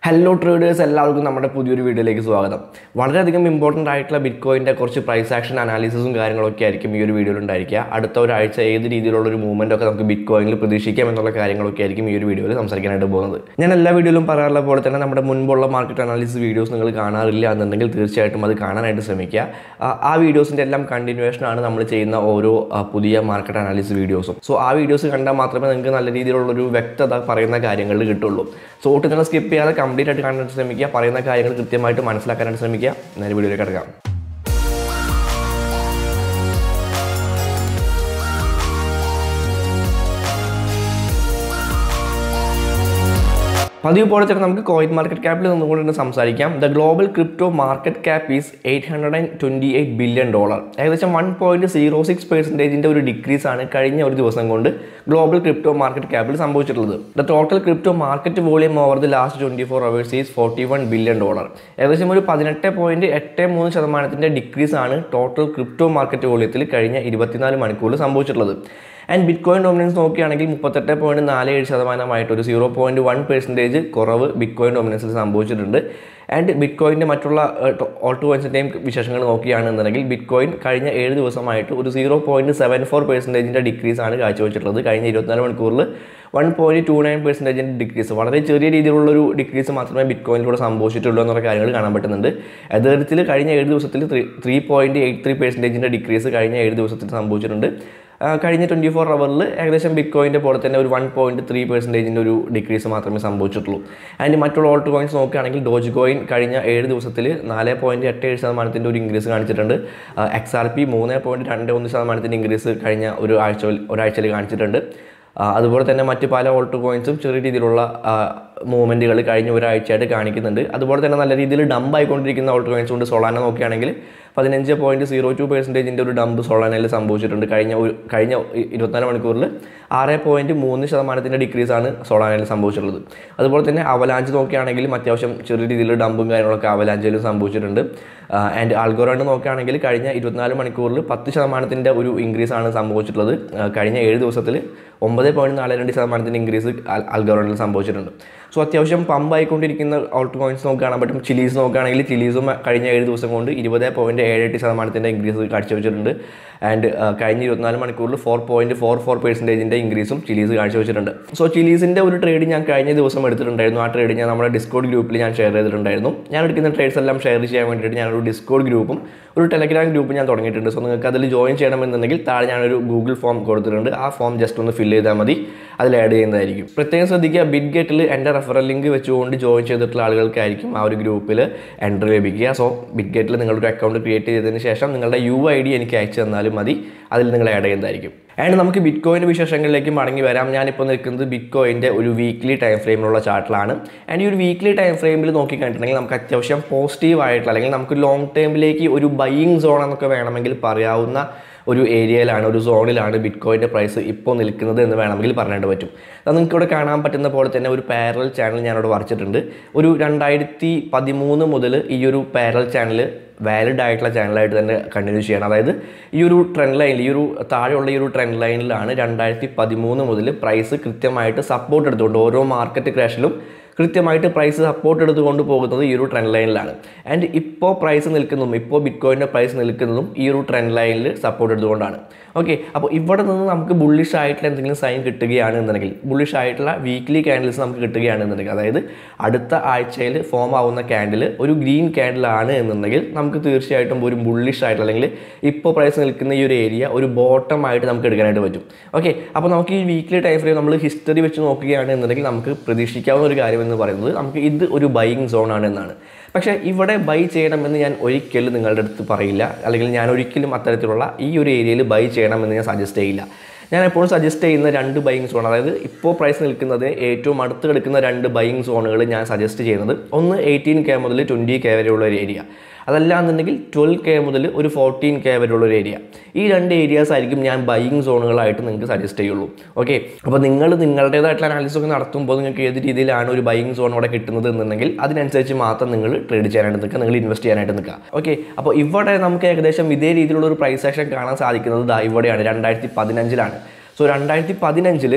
hello traders എല്ലാവർക്കും നമ്മുടെ പുതിയൊരു വീഡിയോയിലേക്ക് സ്വാഗതം വളരെയധികം ഇമ്പോർട്ടൻ്റ് ആയിട്ടുള്ള ബിറ്റ് കോയിൻ്റെ കുറച്ച് പ്രൈസ് ആക്ഷൻ അനാലിസിസും കാര്യങ്ങളൊക്കെ ആയിരിക്കും ഈ ഒരു വീഡിയോയിൽ ഉണ്ടായിരിക്കുക അടുത്ത ഒരാഴ്ച ഏത് രീതിയിലുള്ള ഒരു മൂവ്മെൻ്റ് ഒക്കെ നമുക്ക് ബിറ്റ് കോയിനിൽ പ്രതീക്ഷിക്കാം എന്നുള്ള കാര്യങ്ങളൊക്കെ ആയിരിക്കും ഈ ഒരു വീഡിയോയിൽ സംസാരിക്കാനായിട്ട് പോകുന്നത് ഞാൻ എല്ലാ വീഡിയോയിലും പറയാറുള്ള പോലെ തന്നെ നമ്മുടെ മുൻപുള്ള മാർക്കറ്റ് അനാലിസിസ് വീഡിയോസ് നിങ്ങൾ കാണാറില്ല എന്നുണ്ടെങ്കിൽ തീർച്ചയായിട്ടും അത് കാണാനായിട്ട് ശ്രമിക്കുക ആ- ആ വീഡിയോസിൻ്റെ എല്ലാം കണ്ടിന്യൂവേഷൻ ആണ് നമ്മൾ ചെയ്യുന്ന ഓരോ ആ, പുതിയ മാർക്കറ്റ് അനാലിസിസ് വീഡിയോസും സോ ആ വീഡിയോസ് കണ്ടാൽ മാത്രമേ നിങ്ങൾക്ക് നല്ല രീതിയിലുള്ളൊരു വ്യക്തത പറയുന്ന കാര്യങ്ങളിൽ കിട്ടുള്ളൂ സോ ഒട്ടും നിങ്ങൾ സ്കിപ്പ് ചെയ്യാതെ കംപ്ലീറ്റ് ആയിട്ട് കാണാനായിട്ട് ശ്രമിക്കുക പറയുന്ന കാര്യങ്ങൾ കൃത്യമായിട്ട് മനസ്സിലാക്കാനായിട്ട് ശ്രമിക്കുക നേരെ വീഡിയോയിലേക്ക് കിടക്കാം പതിവ് പോലെ തന്നെ നമുക്ക് കോയിൻ മാർക്കറ്റ് ക്യാപ്പിൽ നിന്നുകൊണ്ട് തന്നെ സംസാരിക്കാം the global crypto market cap is eight hundred and twenty eight billion dollar ഏകദേശം വൺ പോയിന്റ് സീറോ സിക്സ് പെർസെൻറ്റേജിൻ്റെ ഒരു ഡിക്രീസ് ആണ് കഴിഞ്ഞ ഒരു ദിവസം കൊണ്ട് ഗ്ലോബൽ ക്രിപ്റ്റോ മാർക്കറ്റ് ക്യാപ്പിൽ സംഭവിച്ചിട്ടുള്ളത് the total crypto market volume over the last twenty four hours is forty one billion dollar ഏകദേശം ഒരു പതിനെട്ട് പോയിന്റ് എട്ട് മൂന്ന് ശതമാനത്തിൻ്റെ ഡിക്രീസ് ആണ് ടോട്ടൽ ക്രിപ്റ്റോ മാർക്കറ്റ് വോളിയത്തിൽ കഴിഞ്ഞ ഇരുപത്തിനാല് മണിക്കൂറിൽ സംഭവിച്ചിട്ടുള്ളത് ആൻഡ് ബിറ്റ് കോയിൻ ഡോമിനൻസ് നോക്കുകയാണെങ്കിൽ മുപ്പത്തെട്ട് പോയിന്റ് നാല് ഏഴ് ശതമാനമായിട്ട് ഒരു സീറോ പോയിന്റ് വൺ പെർസെൻറ്റേജ് കുറവ് ബിറ്റ് കോയിൻ ഡോമിനൻസിൽ സംഭവിച്ചിട്ടുണ്ട് ആൻഡ് ബിറ്റ് കോയിൻ്റെ മറ്റുള്ള ഓൾട്ട് കോയിൻസിൻ്റെയും വിശേഷങ്ങൾ നോക്കുകയാണെന്നുണ്ടെങ്കിൽ ബിറ്റ് കോയിൻ കഴിഞ്ഞ ഏഴ് ദിവസമായിട്ട് ഒരു സീറോ പോയിന്റ് സെവൻ ഫോർ പെർസെൻറ്റേജിൻ്റെ ഡിക്രീസ് ആണ് കാഴ്ചവെച്ചിട്ടുള്ളത് കഴിഞ്ഞ ഇരുപത്തിനാല് മണിക്കൂറിൽ വൺ പോയിന്റ് ടു നയൻ പെർസെൻറ്റേജിൻ്റെ ഡിക്രീസ് വളരെ ചെറിയ രീതിയിലുള്ളൊരു ഡിക്രീസ് മാത്രമേ ബിറ്റ് കോയിനിലൂടെ സംഭവിച്ചിട്ടുള്ളൂ എന്നുള്ള കാര്യങ്ങൾ കാണാൻ പറ്റുന്നുണ്ട് യഥാർത്ഥത്തിൽ കഴിഞ്ഞ ഏഴ് ദിവസത്തിൽ three three point eight three പെർസെൻറ്റേജിൻ്റെ ഡിക്രീസ് കഴിഞ്ഞ ഏഴ് ദിവസത്തിൽ സംഭവിച്ചിട്ടുണ്ട് ആ, കഴിഞ്ഞ ട്വൻറ്റി ഫോർ അവറിൽ ഏകദേശം ബിറ്റ് കോയിൻ്റെ പോലെ തന്നെ ഒരു വൺ പോയിന്റ് ത്രീ പെർസെൻറ്റേജിൻ്റെ ഒരു ഡിക്രീസ് മാത്രമേ സംഭവിച്ചിട്ടുള്ളൂ ആൻഡ് മറ്റുള്ള ഓൾട്ട് കോയിൻസ് നോക്കുകയാണെങ്കിൽ ഡോജ് കോയിൻ കഴിഞ്ഞ ഏഴ് ദിവസത്തിൽ നാല് പോയിന്റ് എട്ട് ഏഴ് ശതമാനത്തിൻ്റെ ഒരു ഇൻക്രീസ് കാണിച്ചിട്ടുണ്ട് എക്സ് ആർ പി മൂന്ന് പോയിന്റ് രണ്ട് ഒന്ന് ശതമാനത്തിൻ്റെ ഇൻക്രീസ് കഴിഞ്ഞ ഒരു ആഴ്ച ഒരാഴ്ചയിൽ കാണിച്ചിട്ടുണ്ട് ആ, അതുപോലെ തന്നെ മറ്റ് പല ഓൾട്ട് കോയിൻസും ചെറിയ രീതിയിലുള്ള മൂവ്മെൻറ്റുകൾ കഴിഞ്ഞ ഒരാഴ്ചയായിട്ട് കാണിക്കുന്നുണ്ട് അതുപോലെ തന്നെ നല്ല രീതിയിൽ ഡംപ് ആയിക്കൊണ്ടിരിക്കുന്ന ഓൾട്ട് കോയിൻസ് കൊണ്ട് സൊളാന നോക്കുകയാണെങ്കിൽ പതിനഞ്ച് പോയിന്റ് സീറോ ടു പെർസെൻറ്റേജിൻ്റെ ഒരു ഡംപ് സൊളാനയിൽ സംഭവിച്ചിട്ടുണ്ട് കഴിഞ്ഞ ഒരു കഴിഞ്ഞ ഇ- ഇരുപത്തിനാല് മണിക്കൂറിൽ ആറ് പോയിന്റ് മൂന്ന് ശതമാനത്തിൻ്റെ ഡിക്രീസ് ആണ് സൊളാനയിൽ സംഭവിച്ചിട്ടുള്ളത് അതുപോലെ തന്നെ അവലാഞ്ച് നോക്കുകയാണെങ്കിലും അത്യാവശ്യം ചെറിയ രീതിയിൽ ഡംപും കാര്യങ്ങളൊക്കെ അവലാഞ്ചിലും സംഭവിച്ചിട്ടുണ്ട് ആൻഡ് ആൽഗോറാണ്ട് നോക്കുകയാണെങ്കിൽ കഴിഞ്ഞ ഇരുപത്തിനാല് മണിക്കൂറിൽ പത്ത് ശതമാനത്തിൻ്റെ ഒരു ഇൻക്രീസ് ആണ് സംഭവിച്ചിട്ടുള്ളത് ആ, കഴിഞ്ഞ ഏഴ് ദിവസത്തിൽ ഒമ്പത് പോയിന്റ് നാല് രണ്ട് ശതമാനത്തിൻ്റെ ഇൻക്രീസ് ആൽഗോറാണ്ടിൽ സംഭവിച്ചിട്ടുണ്ട് സോ അത്യാവശ്യം പമ്പ് ആയിക്കൊണ്ടിരിക്കുന്ന ഔട്ട് കോയിൻസ് നോക്കി കാണാൻ പറ്റും ചിലീസ് നോക്കുകയാണെങ്കിൽ ചിലീസും കഴിഞ്ഞ ഏഴ് ദിവസം കൊണ്ട് ഇരുപത് പോയിന്റ് ഏഴ് എട്ട് ശതമാനത്തിൻ്റെ ഇൻക്രീസ് കാഴ്ചവെച്ചിട്ടുണ്ട് ആൻഡ് കഴിഞ്ഞ ഇരുപത്തിനാല് മണിക്കൂറിൽ ഫോർ പോയിന്റ് ഫോർ ഫോർ പെർസെൻറ്റേജിൻ്റെ ഇൻക്രീസും ചിലീസ് കാഴ്ചവെച്ചിട്ടുണ്ട് സോ ചിലീസിൻ്റെ ഒരു ട്രേഡ് ഞാൻ കഴിഞ്ഞ ദിവസം എടുത്തിട്ടുണ്ടായിരുന്നു ആ ട്രേഡ് ഞാൻ നമ്മുടെ ഡിസ്കോഡ് ഗ്രൂപ്പിൽ ഞാൻ ഷെയർ ചെയ്തിട്ടുണ്ടായിരുന്നു ഞാൻ എടുക്കുന്ന ട്രേഡ്സ് എല്ലാം ഷെയർ ചെയ്യാൻ വേണ്ടിയിട്ട് ഞാനൊരു ഡിസ്കോഡ് ഗ്രൂപ്പും ഒരു ടെലഗ്രാം ഗ്രൂപ്പും ഞാൻ തുടങ്ങിയിട്ടുണ്ട് സോ നിങ്ങൾക്ക് അതിൽ ജോയിൻ ചെയ്യണമെന്നുണ്ടെങ്കിൽ താഴെ ഞാനൊരു ഗൂഗിൾ ഫോം കൊടുത്തിട്ടുണ്ട് ആ ഫോം ജസ്റ്റ് ഒന്ന് ഫില്ല് ചെയ്താൽ മതി അതിൽ ആഡ് ചെയ്യുന്നതായിരിക്കും പ്രത്യേകം ശ്രദ്ധിക്കുക ബിറ്റ് ഗേറ്റിൽ എൻ്റെ റെഫറൽ ലിങ്ക് വെച്ചുകൊണ്ട് ജോയിൻ ചെയ്തിട്ടുള്ള ആളുകൾക്കായിരിക്കും ആ ഒരു ഗ്രൂപ്പിൽ എൻട്രി ലഭിക്കുക സോ ബിറ്റ് ഗേറ്റിൽ നിങ്ങളൊരു അക്കൗണ്ട് ക്രിയേറ്റ് ചെയ്തതിന് ശേഷം നിങ്ങളുടെ യു ഐ ഡി എനിക്ക് അയച്ചു തന്നാലും മതി അതിൽ നിങ്ങൾ ആഡ് ചെയ്യുന്നതായിരിക്കും ആൻഡ് നമുക്ക് ബിറ്റ് കോയിൻ്റെ വിശേഷങ്ങളിലേക്ക് മടങ്ങി വരാം ഞാനിപ്പോൾ നിൽക്കുന്നത് ബിറ്റ് കോയിൻ്റെ ഒരു വീക്ക്ലി ടൈം ഫ്രെയിമിലുള്ള ചാർട്ടിലാണ് ആൻഡ് ഈ ഒരു വീക്ക്ലി ടൈം ഫ്രെയിമിൽ നോക്കി കണ്ടിട്ടുണ്ടെങ്കിൽ നമുക്ക് അത്യാവശ്യം പോസിറ്റീവ് ആയിട്ടുള്ള അല്ലെങ്കിൽ നമുക്ക് ലോങ് ടൈമിലേക്ക് ഒരു ബൈയിങ് സോൺ എന്നൊക്കെ വേണമെങ്കിൽ പറയാവുന്ന ഒരു ഏരിയയിലാണ് ഒരു സോണിലാണ് ബിറ്റ് കോയിൻ്റെ പ്രൈസ് ഇപ്പോൾ നിൽക്കുന്നത് എന്ന് വേണമെങ്കിൽ പറയാനായിട്ട് പറ്റും അത് നിങ്ങൾക്ക് ഇവിടെ കാണാൻ പറ്റുന്ന പോലെ തന്നെ ഒരു പാരൽ ചാനൽ ഞാനിവിടെ വരച്ചിട്ടുണ്ട് ഒരു രണ്ടായിരത്തി പതിമൂന്ന് മുതൽ ഈ ഒരു പാരൽ ചാനൽ വാലിഡ് ആയിട്ടുള്ള ചാനലായിട്ട് തന്നെ കണ്ടിന്യൂ ചെയ്യണം അതായത് ഈ ഒരു ട്രെൻഡ് ലൈനിൽ ഈ ഒരു താഴെയുള്ള ഈ ഒരു ട്രെൻഡ് ലൈനിലാണ് രണ്ടായിരത്തി പതിമൂന്ന് മുതൽ പ്രൈസ് കൃത്യമായിട്ട് സപ്പോർട്ട് എടുത്തുകൊണ്ട് ഓരോ മാർക്കറ്റ് ക്രാഷിലും കൃത്യമായിട്ട് പ്രൈസ് സപ്പോർട്ട് എടുത്തുകൊണ്ട് പോകുന്നത് ഈ ഒരു ട്രെൻഡ് ലൈനിലാണ് ആൻഡ് ഇപ്പോൾ പ്രൈസ് നിൽക്കുന്നതും ഇപ്പോൾ ബിറ്റ് കോയിൻ്റെ പ്രൈസ് നിൽക്കുന്നതും ഈ ഒരു ട്രെൻഡ് ലൈനിൽ സപ്പോർട്ട് എടുത്തുകൊണ്ടാണ് ഓക്കെ അപ്പോൾ ഇവിടെ നിന്ന് നമുക്ക് ബുള്ളിഷ് ആയിട്ടുള്ള എന്തെങ്കിലും സൈൻ കിട്ടുകയാണ് എന്നുണ്ടെങ്കിൽ ബുള്ളിഷ് ആയിട്ടുള്ള വീക്ക്ലി ക്യാൻഡിൽസ് നമുക്ക് കിട്ടുകയാണ് എന്നുണ്ടെങ്കിൽ അതായത് അടുത്ത ആഴ്ചയിൽ ഫോം ആവുന്ന ക്യാൻഡിൽ ഒരു ഗ്രീൻ ക്യാൻഡിൽ ആണ് എന്നുണ്ടെങ്കിൽ നമുക്ക് തീർച്ചയായിട്ടും ഒരു ബുള്ളിഷ് ആയിട്ടുള്ള അല്ലെങ്കിൽ ഇപ്പോൾ പ്രൈസ് നിൽക്കുന്ന ഈ ഒരു ഏരിയ ഒരു ബോട്ടം ആയിട്ട് നമുക്ക് എടുക്കാനായിട്ട് പറ്റും ഓക്കെ അപ്പോൾ നമുക്ക് ഈ വീക്ക്ലി ടൈം ഫ്രെയിം നമ്മൾ ഹിസ്റ്ററി വെച്ച് നോക്കുകയാണ് എന്നുണ്ടെങ്കിൽ നമുക്ക് പ്രതീക്ഷിക്കാവുന്ന ഒരു കാര്യം എന്ന് പറയുന്നത് നമുക്ക് ഇത് ഒരു ബൈയിങ് സോൺ ആണ് എന്നാണ് പക്ഷേ ഇവിടെ ബൈ ചെയ്യണമെന്ന് ഞാൻ ഒരിക്കലും നിങ്ങളുടെ അടുത്ത് പറയില്ല അല്ലെങ്കിൽ ഞാൻ ഒരിക്കലും അത്തരത്തിലുള്ള ഈ ഒരു ഏരിയയിൽ ബൈ ചെയ്യണമെന്ന് ഞാൻ സജസ്റ്റ് ചെയ്യില്ല ഞാൻ എപ്പോഴും സജസ്റ്റ് ചെയ്യുന്ന രണ്ട് ബൈയിങ് സോൺ അതായത് ഇപ്പോൾ പ്രൈസ് നിൽക്കുന്നത് ഏറ്റവും അടുത്ത് കിടക്കുന്ന രണ്ട് ബൈയിങ് സോണുകൾ ഞാൻ സജസ്റ്റ് ചെയ്യുന്നത് ഒന്ന് എയ്റ്റീൻ കെ മുതൽ ട്വൻറ്റി കെ വരെയുള്ള ഒരു ഏരിയ അതല്ല എന്നുണ്ടെങ്കിൽ ട്വൽവ് കെ മുതൽ ഒരു ഫോർട്ടീൻ കെ വരെയുള്ള ഒരു ഏരിയ ഈ രണ്ട് ഏരിയാസ് ആയിരിക്കും ഞാൻ ബൈയിങ് സോണുകളായിട്ട് നിങ്ങൾക്ക് സജസ്റ്റ് ചെയ്യുള്ളൂ ഓക്കെ അപ്പോൾ നിങ്ങൾ നിങ്ങളുടേതായിട്ടുള്ള അനാലിസിസ് ഒക്കെ നടത്തുമ്പോൾ നിങ്ങൾക്ക് ഏത് രീതിയിലാണ് ഒരു ബൈയിങ് സോൺ അവിടെ കിട്ടുന്നത് എന്നുണ്ടെങ്കിൽ അതിനനുസരിച്ച് മാത്രം നിങ്ങൾ ട്രേഡ് ചെയ്യാനായിട്ട് നിൽക്കുക നിങ്ങൾ ഇൻവെസ്റ്റ് ചെയ്യാനായിട്ട് നിൽക്കുക ഓക്കെ അപ്പോൾ ഇവിടെ നമുക്ക് ഏകദേശം ഇതേ രീതിയിലുള്ള ഒരു പ്രൈസ് ആക്ഷൻ കാണാൻ സാധിക്കുന്നത് ദാ ഇവിടെയാണ് രണ്ടായിരത്തി പതിനഞ്ചിലാണ് സോ രണ്ടായിരത്തി പതിനഞ്ചിൽ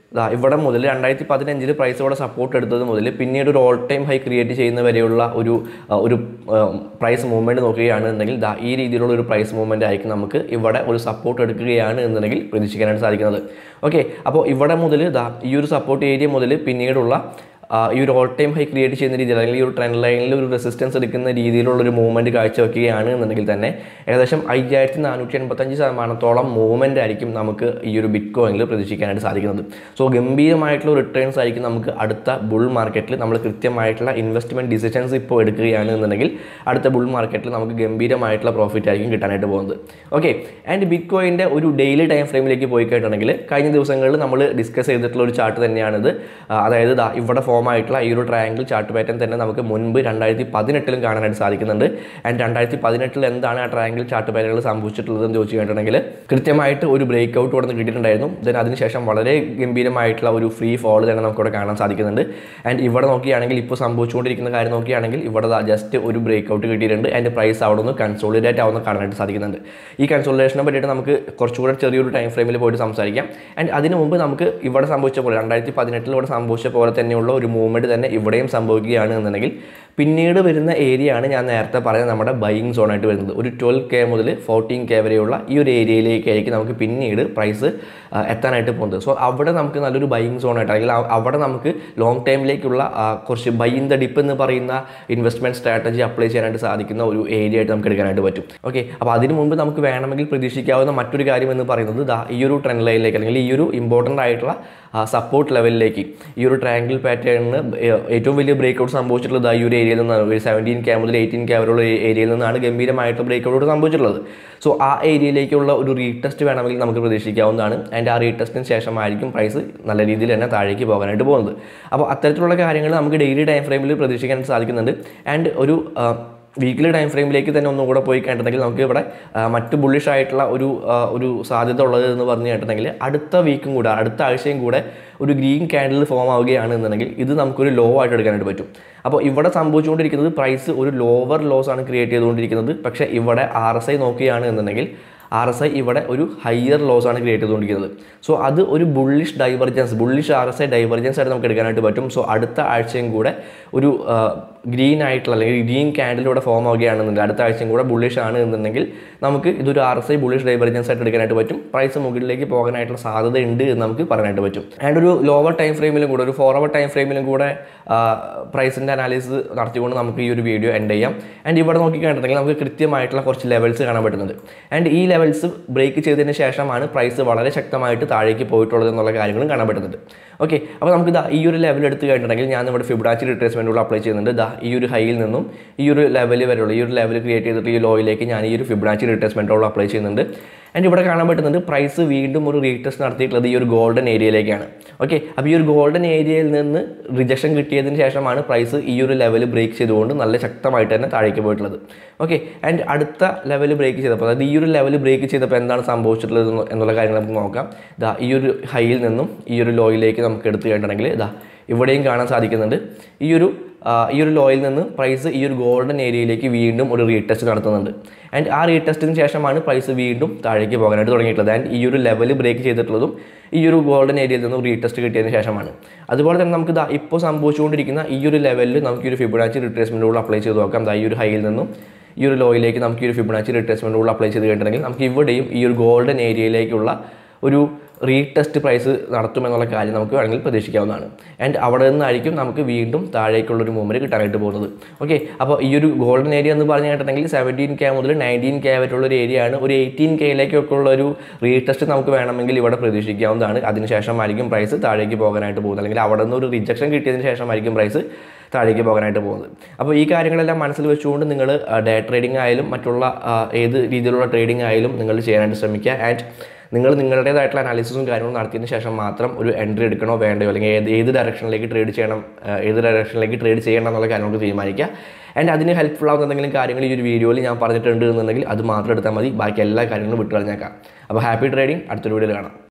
ദാ ഇവിടെ മുതൽ രണ്ടായിരത്തി പതിനഞ്ചിൽ പ്രൈസ് ഇവിടെ സപ്പോർട്ട് എടുത്തത് മുതൽ പിന്നീട് ഒരു ഓൾ ടൈം ഹൈ ക്രിയേറ്റ് ചെയ്യുന്ന വരെയുള്ള ഒരു ആ, ഒരു പ്രൈസ് മൂവ്മെൻറ്റ് നോക്കുകയാണെന്നുണ്ടെങ്കിൽ ദാ ഈ രീതിയിലുള്ള ഒരു പ്രൈസ് മൂവ്മെൻറ്റ് ആയിരിക്കും നമുക്ക് ഇവിടെ ഒരു സപ്പോർട്ട് എടുക്കുകയാണ് എന്നുണ്ടെങ്കിൽ പ്രതീക്ഷിക്കാനായിട്ട് സാധിക്കുന്നത് ഓക്കെ അപ്പോൾ ഇവിടെ മുതൽ ദാ ഈ ഒരു സപ്പോർട്ട് ഏരിയ മുതൽ പിന്നീടുള്ള ആ, ഈ ഒരു ഓൾ ടൈം ഹൈ ക്രിയേറ്റ് ചെയ്യുന്ന രീതിയിൽ അല്ലെങ്കിൽ ഈ ഒരു ട്രെൻഡ് ലൈനിൽ ഒരു റെസിസ്റ്റൻസ് എടുക്കുന്ന രീതിയിലുള്ള ഒരു മൂവ്മെൻറ്റ് കാഴ്ചവെക്കുകയാണ് എന്നുണ്ടെങ്കിൽ തന്നെ ഏകദേശം അയ്യായിരത്തി നാനൂറ്റി എൺപത്തഞ്ച് ശതമാനത്തോളം മൂവ്മെൻ്റ് ആയിരിക്കും നമുക്ക് ഈ ഒരു ബിറ്റ് കോയിനിൽ പ്രതീക്ഷിക്കാനായിട്ട് സാധിക്കുന്നത് സോ ഗംഭീരമായിട്ടുള്ള റിട്ടേൺസ് ആയിരിക്കും നമുക്ക് അടുത്ത ബുൾ മാർക്കറ്റിൽ നമ്മൾ കൃത്യമായിട്ടുള്ള ഇൻവെസ്റ്റ്മെൻറ്റ് ഡിസിഷൻസ് ഇപ്പോൾ എടുക്കുകയാണ് എന്നുണ്ടെങ്കിൽ അടുത്ത ബുൾ മാർക്കറ്റിൽ നമുക്ക് ഗംഭീരമായിട്ടുള്ള പ്രോഫിറ്റ് ആയിരിക്കും കിട്ടാനായിട്ട് പോകുന്നത് ഓക്കെ ആൻഡ് ബിറ്റ് കോയിൻ്റെ ഒരു ഡെയിലി ടൈം ഫ്രെയിമിലേക്ക് പോയി കഴിഞ്ഞിട്ടുണ്ടെങ്കിൽ കഴിഞ്ഞ ദിവസങ്ങളിൽ നമ്മൾ ഡിസ്കസ് ചെയ്തിട്ടുള്ള ഒരു ചാർട്ട് തന്നെയാണിത് ആ, അതായത് ദാ ഇവിടെ ഫോം ആയിട്ടുള്ള ഈ ഒരു ട്രയാങ്കിൾ ചാർട്ട് പാറ്റേൺ തന്നെ നമുക്ക് മുൻപ് രണ്ടായിരത്തി പതിനെട്ടിലും കാണാനായിട്ട് സാധിക്കുന്നുണ്ട് ആൻഡ് രണ്ടായിരത്തി പതിനെട്ടിൽ എന്താണ് ആ ട്രയാങ്കിൾ ചാർട്ട് പാറ്റേണുകൾ സംഭവിച്ചിട്ടുള്ളത് എന്ന് ചോദിച്ചു കഴിഞ്ഞിട്ടുണ്ടെങ്കിൽ കൃത്യമായിട്ട് ഒരു ബ്രേക്ക് ഔട്ട് ഇവിടെ നിന്ന് കിട്ടിയിട്ടുണ്ടായിരുന്നു ദെൻ അതിനുശേഷം വളരെ ഗംഭീരമായിട്ടുള്ള ഒരു ഫ്രീ ഫോൾ തന്നെ നമുക്കിവിടെ കാണാൻ സാധിക്കുന്നുണ്ട് ആൻഡ് ഇവിടെ നോക്കുകയാണെങ്കിൽ ഇപ്പോൾ സംഭവിച്ചുകൊണ്ടിരിക്കുന്ന കാര്യം നോക്കുകയാണെങ്കിൽ ഇവിടെ ജസ്റ്റ് ഒരു ബ്രേക്ക് ഔട്ട് കിട്ടിയിട്ടുണ്ട് ആൻഡ് പ്രൈസ് അവിടെ നിന്ന് കൺസോളിഡേറ്റ് ആവുന്ന കാണാനായിട്ട് സാധിക്കുന്നുണ്ട് ഈ കൺസോളിഡേഷനെ പറ്റിയിട്ട് നമുക്ക് കുറച്ചുകൂടെ ചെറിയൊരു ടൈം ഫ്രെയിമിൽ പോയിട്ട് സംസാരിക്കാം ആൻഡ് അതിന് മുമ്പ് നമുക്ക് ഇവിടെ സംഭവിച്ച പോലെ രണ്ടായിരത്തി പതിനെട്ടിൽ ഇവിടെ സംഭവിച്ച പോലെ തന്നെയുള്ള ഒരു മൂവ്മെൻറ്റ് തന്നെ ഇവിടെയും സംഭവിക്കുകയാണ് എന്നുണ്ടെങ്കിൽ പിന്നീട് വരുന്ന ഏരിയ ആണ് ഞാൻ നേരത്തെ പറഞ്ഞ നമ്മുടെ ബൈയിങ് സോണായിട്ട് വരുന്നത് ഒരു ട്വൽവ് കെ മുതൽ ഫോർട്ടീൻ കെ വരെയുള്ള ഈ ഒരു ഏരിയയിലേക്കായിരിക്കും നമുക്ക് പിന്നീട് പ്രൈസ് എത്താനായിട്ട് പോകുന്നത് സോ അവിടെ നമുക്ക് നല്ലൊരു ബൈയിങ് സോണായിട്ട് അല്ലെങ്കിൽ അ- അവിടെ നമുക്ക് ലോങ് ടൈമിലേക്കുള്ള ആ, കുറച്ച് ബൈ ഇൻ ദ ഡിപ്പ് എന്ന് പറയുന്ന ഇൻവെസ്റ്റ്മെൻറ്റ് സ്ട്രാറ്റജി അപ്ലൈ ചെയ്യാനായിട്ട് സാധിക്കുന്ന ഒരു ഏരിയ ആയിട്ട് നമുക്ക് എടുക്കാനായിട്ട് പറ്റും ഓക്കെ അപ്പോൾ അതിന് മുമ്പ് നമുക്ക് വേണമെങ്കിൽ പ്രതീക്ഷിക്കാവുന്ന മറ്റൊരു കാര്യം എന്ന് പറയുന്നത് ദാ ഈ ഒരു ട്രെൻഡ് ലൈനിലേക്ക് അല്ലെങ്കിൽ ഈ ഒരു ഇമ്പോർട്ടൻ്റ് ആയിട്ടുള്ള സപ്പോർട്ട് ലെവലിലേക്ക് ഈ ഒരു ട്രയാങ്കിൾ പാറ്റേണിന് ഏറ്റവും വലിയ ബ്രേക്ക് ഔട്ട് സംഭവിച്ചിട്ടുള്ളത് ആ ഈ ഒരു ഏരിയയിൽ നിന്നാണ് ഒരു സെവൻറ്റീൻ കെ മുതൽ എയ്റ്റീൻ കെ വരെയുള്ള ഏരിയയിൽ നിന്നാണ് ഗംഭീരമായിട്ടുള്ള ബ്രേക്ക് ഔട്ട് സംഭവിച്ചിട്ടുള്ളത് സോ ആ ഏരിയയിലേക്കുള്ള ഒരു റീടെസ്റ്റ് വേണമെങ്കിൽ നമുക്ക് പ്രതീക്ഷിക്കാവുന്നതാണ് ആൻഡ് ആ റീടെസ്റ്റിന് ശേഷമായിരിക്കും പ്രൈസ് നല്ല രീതിയിൽ തന്നെ താഴേക്ക് പോകാനായിട്ട് പോകുന്നത് അപ്പോൾ അത്തരത്തിലുള്ള കാര്യങ്ങൾ നമുക്ക് ഡെയിലി ടൈം ഫ്രെയിമിൽ പ്രതീക്ഷിക്കാൻ സാധിക്കുന്നുണ്ട് ആൻഡ് ഒരു ആ, വീക്കിലി ടൈം ഫ്രെയിമിലേക്ക് തന്നെ ഒന്നും കൂടെ പോയി കഴിഞ്ഞിട്ടുണ്ടെങ്കിൽ നമുക്ക് ഇവിടെ ആ, മറ്റ് ബുള്ളിഷ് ആയിട്ടുള്ള ഒരു ആ, ഒരു സാധ്യത ഉള്ളത് എന്ന് പറഞ്ഞു കഴിഞ്ഞിട്ടുണ്ടെങ്കിൽ അടുത്ത വീക്കും കൂടെ അടുത്ത ആഴ്ചയും കൂടെ ഒരു ഗ്രീൻ ക്യാൻഡിൽ ഫോം ആവുകയാണ് എന്നുണ്ടെങ്കിൽ ഇത് നമുക്കൊരു ലോ ആയിട്ട് എടുക്കാനായിട്ട് പറ്റും അപ്പോൾ ഇവിടെ സംഭവിച്ചുകൊണ്ടിരിക്കുന്നത് പ്രൈസ് ഒരു ലോവർ ലോസ് ആണ് ക്രിയേറ്റ് ചെയ്തുകൊണ്ടിരിക്കുന്നത് പക്ഷേ ഇവിടെ ആർ എസ് ഐ നോക്കുകയാണ് എന്നുണ്ടെങ്കിൽ ആർ എസ് ഐ ഇവിടെ ഒരു ഹയർ ലോസ് ആണ് ക്രിയേറ്റ് ചെയ്തുകൊണ്ടിരിക്കുന്നത് സോ അത് ഒരു bullish divergence bullish R S I divergence ആയിട്ട് നമുക്ക് എടുക്കാനായിട്ട് പറ്റും സോ അടുത്ത ആഴ്ചയും കൂടെ ഒരു ഗ്രീൻ ആയിട്ടുള്ള അല്ലെങ്കിൽ ഗ്രീൻ ക്യാൻഡിലൂടെ ഫോം ആവുകയാണെന്നുണ്ടെങ്കിൽ അടുത്ത ആഴ്ചയും കൂടെ ബുള്ളിഷ് ആണ് എന്നുണ്ടെങ്കിൽ നമുക്ക് ഇതൊരു R S I bullish divergence ആയിട്ട് എടുക്കാനായിട്ട് പറ്റും പ്രൈസ് മുകളിലേക്ക് പോകാനായിട്ടുള്ള സാധ്യത ഉണ്ട് എന്ന് നമുക്ക് പറയാനായിട്ട് പറ്റും ആൻഡ് ഒരു ലോവർ ടൈം ഫ്രെയിമിലും കൂടെ ഒരു ഫോർ അവർ ടൈം ഫ്രെയിമിലും കൂടെ പ്രൈസിൻ്റെ അനാലിസിസ് നടത്തിക്കൊണ്ട് നമുക്ക് ഈ ഒരു വീഡിയോ എൻഡ് ചെയ്യാം ആൻഡ് ഇവിടെ നോക്കിക്കഴിഞ്ഞിട്ടുണ്ടെങ്കിൽ നമുക്ക് കൃത്യമായിട്ടുള്ള കുറച്ച് ലെവൽസ് കാണാൻ പറ്റുന്നുണ്ട് ആൻഡ് ഈ ലെവൽസ് ബ്രേക്ക് ചെയ്തതിന് ശേഷമാണ് പ്രൈസ് വളരെ ശക്തമായിട്ട് താഴേക്ക് പോയിട്ടുള്ളത് എന്നുള്ള കാര്യങ്ങളും കാണാൻ പറ്റുന്നുണ്ട് ഓക്കെ അപ്പോൾ നമുക്ക് ഇതാ ഈ ഒരു ലെവൽ എടുത്ത് കഴിഞ്ഞിട്ടുണ്ടെങ്കിൽ ഞാൻ നമ്മുടെ ഫിബിഡാച്ചി റിട്രേസ്മെൻറ്റുകൾ അപ്ലൈ ചെയ്യുന്നുണ്ട് ദാ ഈ ഒരു ഹൈയിൽ നിന്നും ഈ ഒരു ലെവൽ വരെയുള്ള ഈ ഒരു ലെവൽ ക്രിയേറ്റ് ചെയ്തിട്ട് ഈ ലോയിലേക്ക് ഞാൻ ഈ ഒരു ഫിബിഡാച്ചി റിട്രേസ്മെൻറ്റുകൾ അപ്ലൈ ചെയ്യുന്നുണ്ട് ആൻഡ് ഇവിടെ കാണാൻ പറ്റുന്നുണ്ട് പ്രൈസ് വീണ്ടും ഒരു റീടെസ്റ്റ് നടത്തിയിട്ടുള്ളത് ഈ ഒരു ഗോൾഡൻ ഏരിയയിലേക്കാണ് ഓക്കെ അപ്പോൾ ഈ ഒരു ഗോൾഡൻ ഏരിയയിൽ നിന്ന് റിജക്ഷൻ കിട്ടിയതിന് ശേഷമാണ് പ്രൈസ് ഈ ഒരു ലെവൽ ബ്രേക്ക് ചെയ്തുകൊണ്ട് നല്ല ശക്തമായിട്ട് തന്നെ താഴേക്ക് പോയിട്ടുള്ളത് ഓക്കെ ആൻഡ് അടുത്ത ലെവൽ ബ്രേക്ക് ചെയ്തപ്പോൾ അതായത് ഈ ഒരു ലെവൽ ബ്രേക്ക് ചെയ്തപ്പോൾ എന്താണ് സംഭവിച്ചിട്ടുള്ളത് എന്ന് എന്നുള്ള കാര്യങ്ങൾ നമുക്ക് നോക്കാം ഇതാ ഈ ഒരു ഹൈയിൽ നിന്നും ഈ ഒരു ലോയിലേക്ക് നമുക്ക് എടുത്തു കഴിഞ്ഞിട്ടുണ്ടെങ്കിൽ ഇതാ ഇവിടെയും കാണാൻ സാധിക്കുന്നുണ്ട് ഈ ഒരു ആ, ഈ ഒരു ലോയിൽ നിന്ന് പ്രൈസ് ഈ ഒരു ഗോൾഡൻ ഏരിയയിലേക്ക് വീണ്ടും ഒരു റീടെസ്റ്റ് നടത്തുന്നുണ്ട് ആൻഡ് ആ റീടെസ്റ്റിന് ശേഷമാണ് പ്രൈസ് വീണ്ടും താഴേക്ക് പോകാനായിട്ട് തുടങ്ങിയിട്ടുള്ളത് ആൻഡ് ഈ ഒരു ലെവൽ ബ്രേക്ക് ചെയ്തിട്ടുള്ളതും ഈ ഒരു ഗോൾഡൻ ഏരിയയിൽ നിന്നും റീടെസ്റ്റ് കിട്ടിയതിന് ശേഷമാണ് അതുപോലെ തന്നെ നമുക്ക് ദാ ഇപ്പോൾ സംഭവിച്ചുകൊണ്ടിരിക്കുന്ന ഈ ഒരു ലെവലിൽ നമുക്ക് ഈ ഒരു ഫിബിനാച്ചി റിട്രേസ്മെൻറ്റ് റൂൾ അപ്ലൈ ചെയ്ത് നോക്കാം ദാ ഈ ഒരു ഹൈയിൽ നിന്നും ഈ ഒരു ലോയിലേക്ക് നമുക്ക് ഈ ഒരു ഫിബിനാച്ചി റിട്രേസ്മെൻറ്റ് റൂൾ അപ്ലൈ ചെയ്ത് കഴിഞ്ഞിട്ടുണ്ടെങ്കിൽ നമുക്ക് ഇവിടെയും ഈ ഒരു ഗോൾഡൻ ഏരിയയിലേക്കുള്ള ഒരു റീടെസ്റ്റ് പ്രൈസ് നടത്തുമെന്നുള്ള കാര്യം നമുക്ക് വേണമെങ്കിൽ പ്രതീക്ഷിക്കാവുന്നതാണ് ആൻഡ് അവിടെ നിന്നായിരിക്കും നമുക്ക് വീണ്ടും താഴേക്കുള്ളൊരു മൂവ്മെൻറ്റ് കിട്ടാനായിട്ട് പോകുന്നത് ഓക്കെ അപ്പോൾ ഈ ഒരു ഗോൾഡൻ ഏരിയ എന്ന് പറഞ്ഞു കഴിഞ്ഞിട്ടുണ്ടെങ്കിൽ സെവൻറ്റീൻ കെ മുതൽ നയൻറ്റീൻ കെ വരെയുള്ള ഒരു ഏരിയ ആണ് ഒരു എയ്റ്റീൻ കെയിലേക്കൊക്കെ ഉള്ള ഒരു റീടെസ്റ്റ് നമുക്ക് വേണമെങ്കിൽ ഇവിടെ പ്രതീക്ഷിക്കാവുന്നതാണ് അതിനുശേഷമായിരിക്കും പ്രൈസ് താഴേക്ക് പോകാനായിട്ട് പോകുന്നത് അല്ലെങ്കിൽ അവിടെ നിന്ന് ഒരു റിജക്ഷൻ കിട്ടിയതിന് ശേഷമായിരിക്കും പ്രൈസ് താഴേക്ക് പോകാനായിട്ട് പോകുന്നത് അപ്പോൾ ഈ കാര്യങ്ങളെല്ലാം മനസ്സിൽ വെച്ചുകൊണ്ട് നിങ്ങൾ ഡേ ട്രേഡിംഗ് ആയാലും മറ്റുള്ള ആ, ഏത് രീതിയിലുള്ള ട്രേഡിംഗ് ആയാലും നിങ്ങൾ ചെയ്യാനായിട്ട് ശ്രമിക്കുക ആൻഡ് നിങ്ങൾ നിങ്ങളുടേതായിട്ടുള്ള അനാലിസിസും കാര്യങ്ങളും നടത്തിയതിന് ശേഷം മാത്രം ഒരു എൻട്രി എടുക്കണോ വേണ്ടയോ അല്ലെങ്കിൽ ഏത് ഏത് ഡയറക്ഷനിലേക്ക് ട്രേഡ് ചെയ്യണം ആ, ഏത് ഡയറക്ഷനിലേക്ക് ട്രേഡ് ചെയ്യണം എന്നുള്ള കാര്യങ്ങൾക്ക് തീരുമാനിക്കുക ആൻഡ് അതിന് ഹെൽപ്ഫുൾ ആവുന്ന എന്തെങ്കിലും കാര്യങ്ങൾ ഈ ഒരു വീഡിയോയിൽ ഞാൻ പറഞ്ഞിട്ടുണ്ട് എന്നുണ്ടെങ്കിൽ അത് മാത്രം എടുത്താൽ മതി ബാക്കി എല്ലാ കാര്യങ്ങളും വിട്ടു കളഞ്ഞേക്കാം അപ്പോൾ ഹാപ്പി ട്രേഡിംഗ് അടുത്തൊരു വീഡിയോയിൽ കാണാം